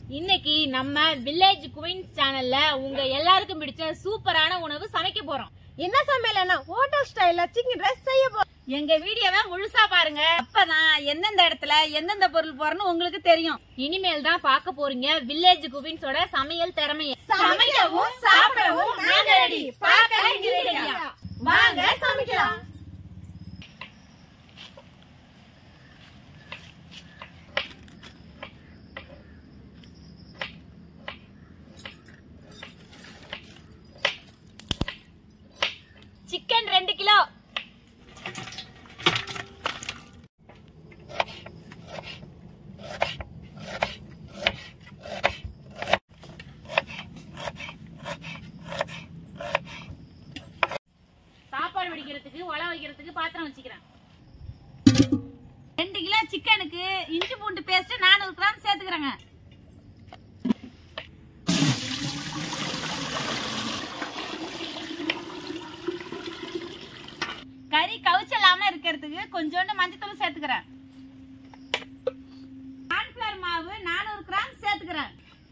இன்னைக்கு நம்ம village queens சேனல்ல உங்க எல்லாருக்கும் பிடிச்ச சூப்பரான உணவு சமைக்க போறோம் என்ன சமையலன்னா ஹோட்டல் ஸ்டைல்ல சிக்கன் ரைஸ் செய்ய போறோம் எங்க வீடியோவை முழுசா பாருங்க அப்பதான் எந்தெந்த இடத்துல எந்தெந்த பொருள் போறன்னு உங்களுக்கு தெரியும் இனிமேல் தான் பார்க்க போறீங்க வில்லேஜ் குவின்ஸோட சமையல் திறமைய சமைக்கவும் சாப்பிடவும் நாங்க ரெடி பார்க்க ingredient. வாங்க சமைக்கலாம் சிக்கன் ரெண்டு கிலோ சாப்பாடு வடிக்கிறதுக்கு உல வைக்கிறதுக்கு பாத்திரம் வச்சுக்கிறேன் ரெண்டு கிலோ சிக்கனுக்கு இஞ்சி பூண்டு பேஸ்ட் நானூறு கிராம் சேர்த்துக்கிறேங்க கறி கவுச்சலாம இருக்கிறதுக்கு கொஞ்சோண்டு மஞ்சத்தூள் சேர்த்துக்கிறேன் கார்ன்ஃபிளவர் மாவு நானூறு கிராம் சேர்த்துக்கிறேன்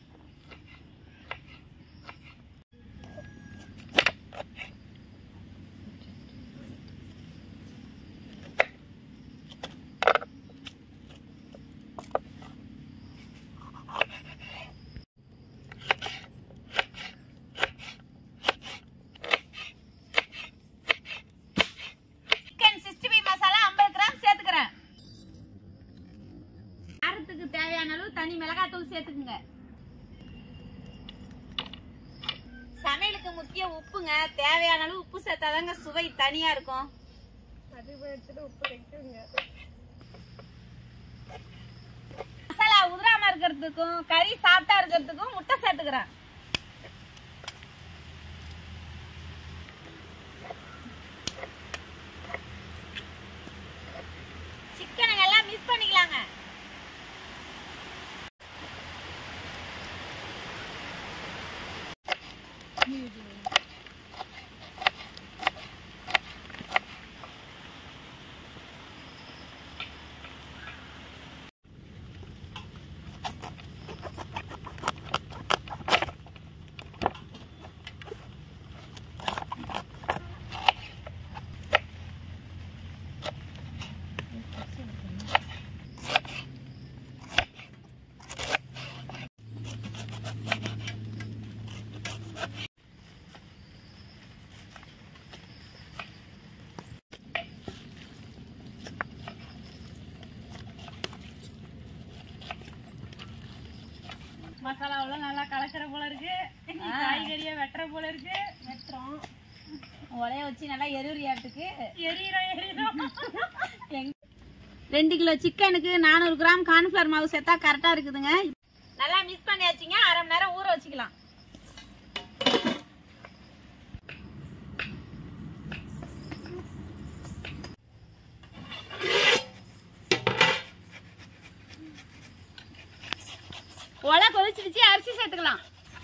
சிக்கன் சிக்ஸ்டி ஃபைவ் மசாலா ஐம்பது கிராம் சேர்த்துக்கிறேன் காரத்துக்கு தேவையான அளவு தனி மிளகாத்தூள் சேர்த்துக்குங்க சமையலுக்கு முக்கிய உப்புங்க தேவையான அளவு உப்பு சேர்த்தாதாங்க சுவை தனியா இருக்கும் மசாலா உதிராம இருக்கிறதுக்கும் கறி சாப்பிட்டா இருக்கிறதுக்கும் முட்டை சேர்த்துக்கிறேன் சிக்கனை நல்லா மிஸ் பண்ணிக்கலாங்க மசாலாவெல்லாம் நல்லா கலக்கிற போல இருக்கு காய்கறிய வெட்டுற போல இருக்கு வெட்டுறோம் உலைய வச்சு நல்லா எரியாட்டுக்கு எரியிறோம் எரியிறோம் ரெண்டு கிலோ சிக்கனுக்கு நானூறு கிராம் கார்ன்ஃபிளவர் மாவு சேர்த்தா கரெக்டா இருக்குதுங்க நல்லா மிக்ஸ் பண்ணியாச்சுங்க அரை மணி நேரம் ஊற வச்சுக்கலாம் ஒலை கொதிச்சிடுச்சு அரிசி சேர்த்துக்கலாம்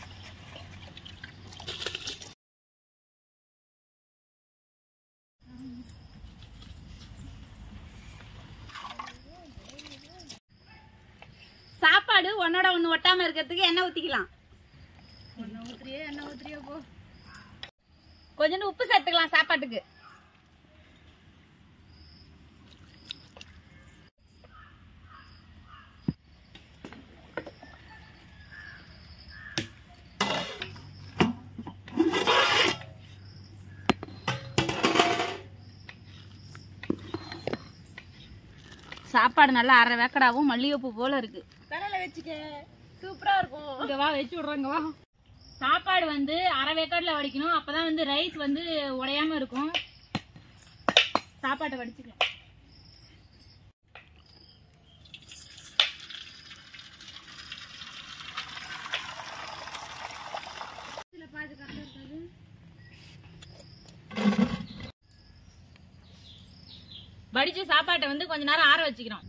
சாப்பாடு ஒன்னோட ஒண்ணு ஒட்டாம இருக்கிறதுக்கு எண்ணெய் ஊத்திக்கலாம் கொஞ்சோண்டு உப்பு சேர்த்துக்கலாம் சாப்பாட்டுக்கு சாப்பாடு நல்லா அரை வேக்கடாவும் மல்லிகைப்பூ போல இருக்கு கடலை வச்சுக்க சூப்பரா இருக்கும் இங்க வா வச்சு விடுறேங்க வா சாப்பாடு வந்து அரை வேக்காடுல வடிக்கணும் அப்பதான் வந்து ரைஸ் வந்து உடையாம இருக்கும் சாப்பாட்டை வடிச்சுக்கலாம் வடிச்ச சாப்பாட்டை வந்து கொஞ்ச நேரம் ஆற வச்சுக்கிறோம்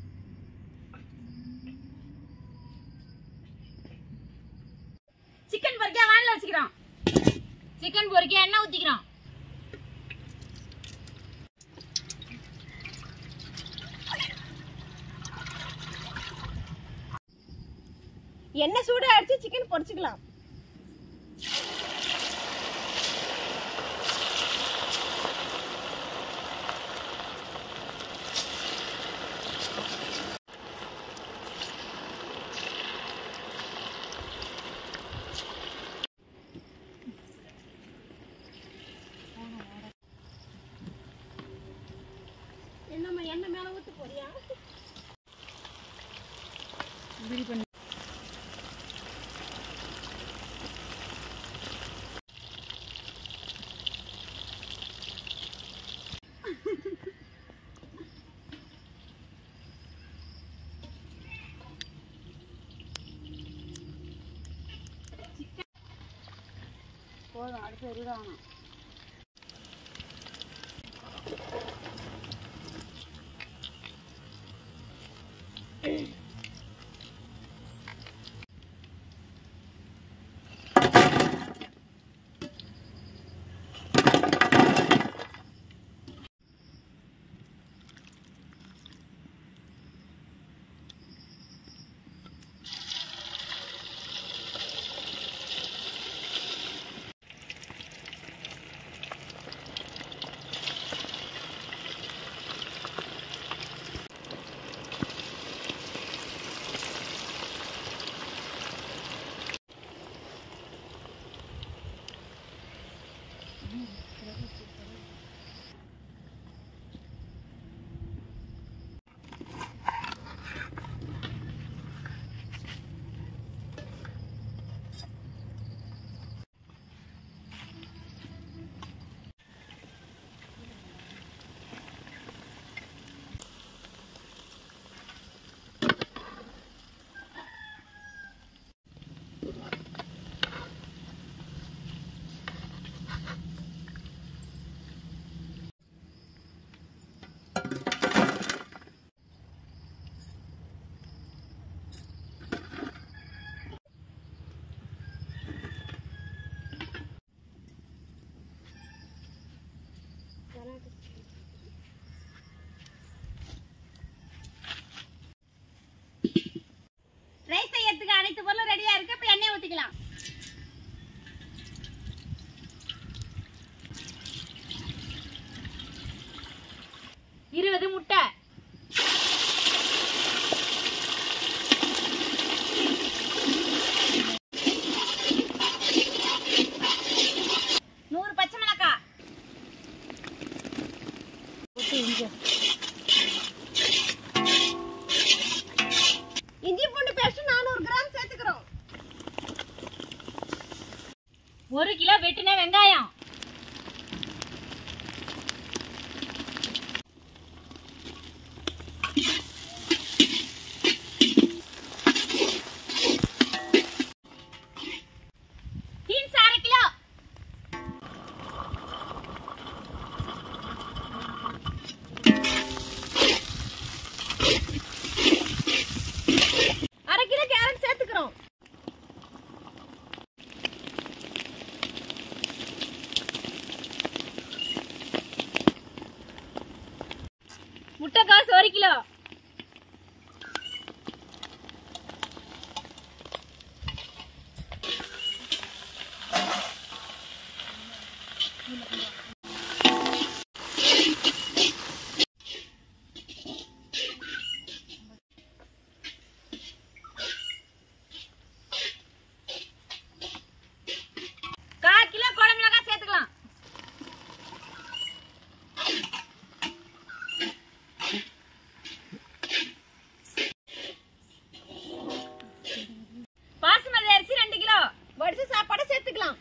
சிக்கன் பொரிக்க வானில வச்சுக்கிறோம் சிக்கன் பொரிக்க எண்ணெய் ஊத்திக்கிறோம் எண்ணெய் சூடு அடிச்சு சிக்கன் பொரிச்சுக்கலாம் என்னம்மா எண்ணெய் மேல ஊத்து போறியா போதும் அடுத்து எரிவாங்க ரைஸ் செய்யறதுக்கு அனைத்து பொருளும் ரெடியா இருக்கு இப்ப எண்ணெய் ஊத்திக்கலாம் இருபது முட்டை நூறு பச்சை மிளகாய் இஞ்சி பூண்டு பேஸ்ட் நானூறு கிராம் சேர்த்துக்கிறோம் ஒரு கிலோ வெட்டின வெங்காயம் பீன்ஸ் அரை கிலோ அரை கிலோ கேரட் சேர்த்துக்கிறோம் முட்டைக்காசு ஒரு கிலோ கால் கிலோ குழம்பு மிளகாய் சேர்த்துக்கலாம் பாசுமதி அரிசி ரெண்டு கிலோ வடிச்ச சாப்பாடை சேர்த்துக்கலாம்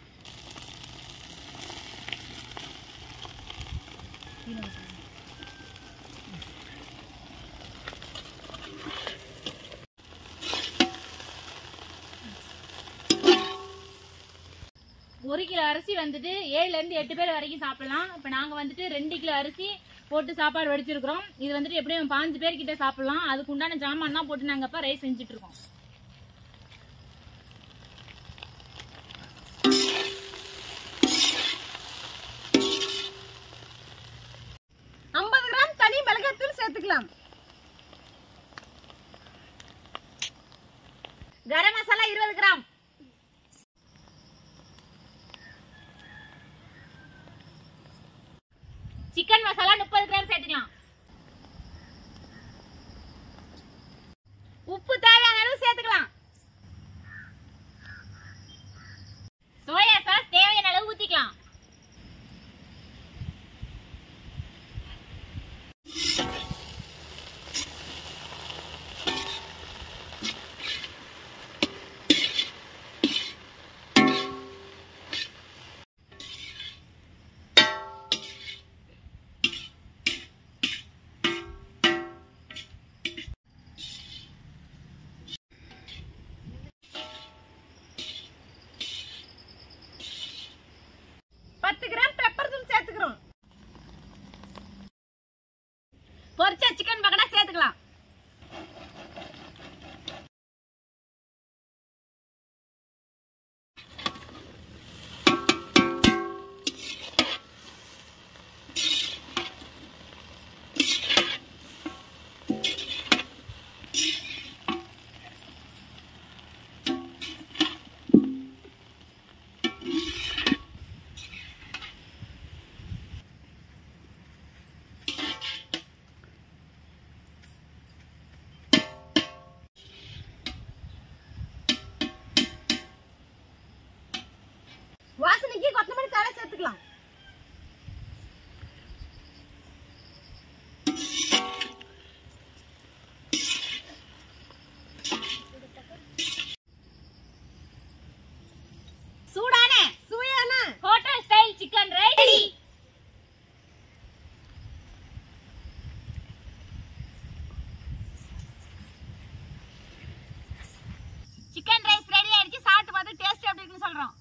ஒரு கிலோ அரிசி வந்துட்டு ஏழுல இருந்து எட்டு பேர் வரைக்கும் சாப்பிடலாம் இப்ப நாங்க வந்துட்டு ரெண்டு கிலோ அரிசி போட்டு சாப்பாடு வடிச்சிருக்கிறோம் இது வந்துட்டு எப்படியும் பாஞ்சு பேர் கிட்ட சாப்பிடலாம் அதுக்கு உண்டான ஜாமான் தான் போட்டு நாங்க இப்ப ரைஸ் செஞ்சுட்டு இருக்கோம் ஐம்பது கிராம் தனி மிளகாத்தூள் சேர்த்துக்கலாம் கரம் மசாலா இருபது கிராம் சிக்கன் மசாலா முப்பது கிராம் சேர்த்துக்கலாம் உப்பு தேவையான அளவு சேர்த்துக்கலாம் சோயா சாஸ் தேவையான அளவு ஊத்திக்கலாம் பத்து கிராம் பெப்பர் தூள் சேர்த்துக்கிறோம் பொரிச்ச சிக்கன் பக்கடா சேர்த்துக்கலாம் வாசனைக்கு கொத்தமல்லி தழை சேர்த்துக்கலாம் சூடான சுவையான hotel style chicken ready chicken rice ready ஆயிடுச்சு சாப்பிட்டு பார்த்து டேஸ்ட் எப்படி இருக்குன்னு சொல்றோம்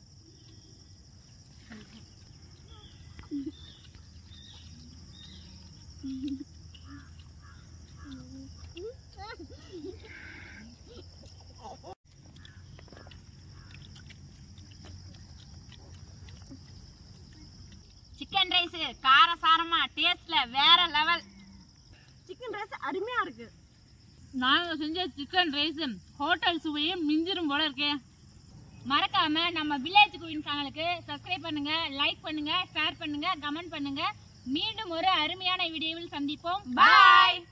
சிக்கன் ரைஸ் காரசாரமா டேஸ்ட்ல வேற லெவல் சிக்கன் ரைஸ் அருமையா இருக்கு நாங்க செஞ்ச சிக்கன் ரைஸ் ஹோட்டல் சுவையும் மிஞ்சிரும் போல இருக்கே மறக்காம நம்ம வில்லேஜ் குயின் சேனலுக்கு சப்ஸ்கிரைப் பண்ணுங்க லைக் பண்ணுங்க ஷேர் பண்ணுங்க கமெண்ட் பண்ணுங்க மீண்டும் ஒரு அருமையான வீடியோவில் சந்திப்போம் பாய்